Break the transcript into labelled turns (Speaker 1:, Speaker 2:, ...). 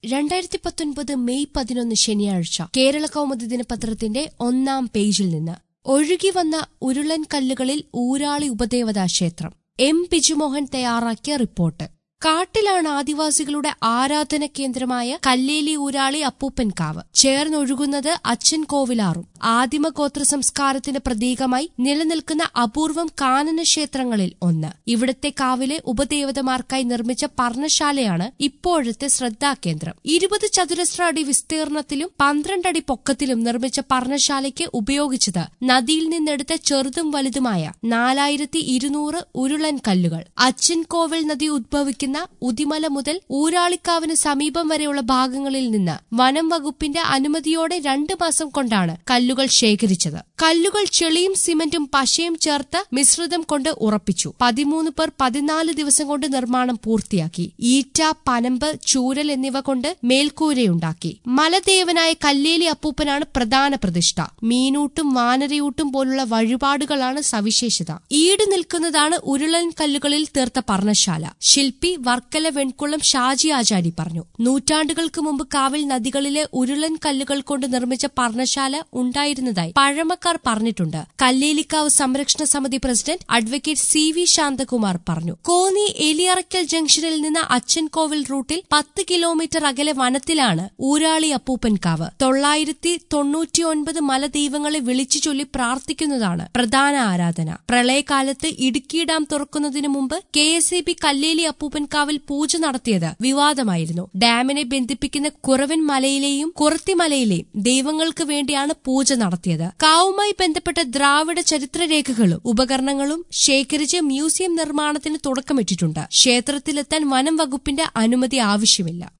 Speaker 1: രണ്ടായിരത്തി പത്തൊൻപത് മെയ് പതിനൊന്ന് ശനിയാഴ്ച കേരള കൗമുദി ദിനപത്രത്തിന്റെ ഒന്നാം പേജിൽ നിന്ന് ഒഴുകി വന്ന ഉരുളൻ കല്ലുകളിൽ ഊരാളി ഉപദേവതാ ക്ഷേത്രം എം ബിജുമോഹൻ തയ്യാറാക്കിയ റിപ്പോർട്ട് കാട്ടിലാണ് ആദിവാസികളുടെ ആരാധന കേന്ദ്രമായ കല്ലേലി ഊരാളി അപ്പൂപ്പൻകാവ് ചേർന്നൊഴുകുന്നത് അച്ഛൻ കോവിലാറും ആദിമഗോത്ര സംസ്കാരത്തിന്റെ പ്രതീകമായി നിലനിൽക്കുന്ന അപൂർവം കാനന ക്ഷേത്രങ്ങളിൽ ഒന്ന് ഇവിടത്തെ കാവിലെ ഉപദേവതമാർക്കായി നിർമ്മിച്ച പർണശാലയാണ് ഇപ്പോഴത്തെ ശ്രദ്ധാകേന്ദ്രം ഇരുപത് ചതുരശ്ര അടി വിസ്തീർണത്തിലും പന്ത്രണ്ട് അടി പൊക്കത്തിലും നിർമ്മിച്ച പർണശാലയ്ക്ക് ഉപയോഗിച്ചത് നദിയിൽ നിന്നെടുത്ത ചെറുതും വലുതുമായ നാലായിരത്തി ഇരുന്നൂറ് ഉരുളൻ കല്ലുകൾ അച്ഛൻ കോവിൽ നദി ഉദ്ഭവിക്കുന്ന ഉദിമല മുതൽ ഊരാളിക്കാവിന് സമീപം വരെയുള്ള ഭാഗങ്ങളിൽ നിന്ന് വനം വകുപ്പിന്റെ അനുമതിയോടെ രണ്ടു മാസം കൊണ്ടാണ് കല്ലുകൾ ശേഖരിച്ചത് കല്ലുകൾ ചെളിയും സിമന്റും പശയും ചേർത്ത് മിശ്രിതം കൊണ്ട് ഉറപ്പിച്ചു പതിമൂന്ന് പേർ പതിനാല് ദിവസം കൊണ്ട് നിർമ്മാണം പൂർത്തിയാക്കി ഈറ്റ പനമ്പ് ചൂരൽ എന്നിവ കൊണ്ട് മേൽക്കൂരയുണ്ടാക്കി മലദേവനായ കല്ലേലി അപ്പൂപ്പനാണ് പ്രധാന പ്രതിഷ്ഠ മീനൂട്ടും വാനരയൂട്ടും പോലുള്ള വഴിപാടുകളാണ് സവിശേഷത ഈട് നിൽക്കുന്നതാണ് ഉരുളൻ കല്ലുകളിൽ തീർത്ത പർണശാല ശില്പി വർക്കല വെൺകുളം ഷാജി ആചാരി പറഞ്ഞു നൂറ്റാണ്ടുകൾക്ക് മുമ്പ് കാവിൽ നദികളിലെ ഉരുളൻ കല്ലുകൾ കൊണ്ട് നിർമ്മിച്ച പർണശാല ഉണ്ടായിരുന്നതായി പഴമക്കാർ പറഞ്ഞിട്ടുണ്ട് കല്ലേലിക്കാവ് സംരക്ഷണ സമിതി president advocate C V Santhakumar പറഞ്ഞു കോന്നി എലിയറയ്ക്കൽ ജംഗ്ഷനിൽ നിന്ന് അച്ഛൻകോവിൽ റൂട്ടിൽ പത്ത് കിലോമീറ്റർ അകലെ വനത്തിലാണ് ഊരാളി അപ്പൂപ്പൻകാവ് തൊള്ളായിരത്തി തൊണ്ണൂറ്റിയൊൻപത് മലദൈവങ്ങളെ വിളിച്ചു ചൊല്ലി പ്രാർത്ഥിക്കുന്നതാണ് പ്രധാന ആരാധന പ്രളയകാലത്ത് ഇടുക്കി ഡാം തുറക്കുന്നതിന് മുമ്പ് K S E B Kalleli അപ്പൂപ്പൻകാവിൽ പൂജ നടത്തിയത് വിവാദമായിരുന്നു ഡാമിനെ ബന്ധിപ്പിക്കുന്ന കുറവൻ മലയിലെയും കുറത്തിമലയിലെയും ദൈവങ്ങൾക്ക് വേണ്ടിയാണ് പൂജ നടത്തിയത് കാവുമായി ബന്ധപ്പെട്ട ദ്രാവിഡ ചരിത്രരേഖകളും ഉപകരണങ്ങളും ശേഖരിച്ച് മ്യൂസിയം നിർമ്മാണത്തിന് തുടക്കമിട്ടിട്ടുണ്ട് ക്ഷേത്രത്തിലെത്താൻ വനം വകുപ്പിന്റെ അനുമതി ആവശ്യമില്ല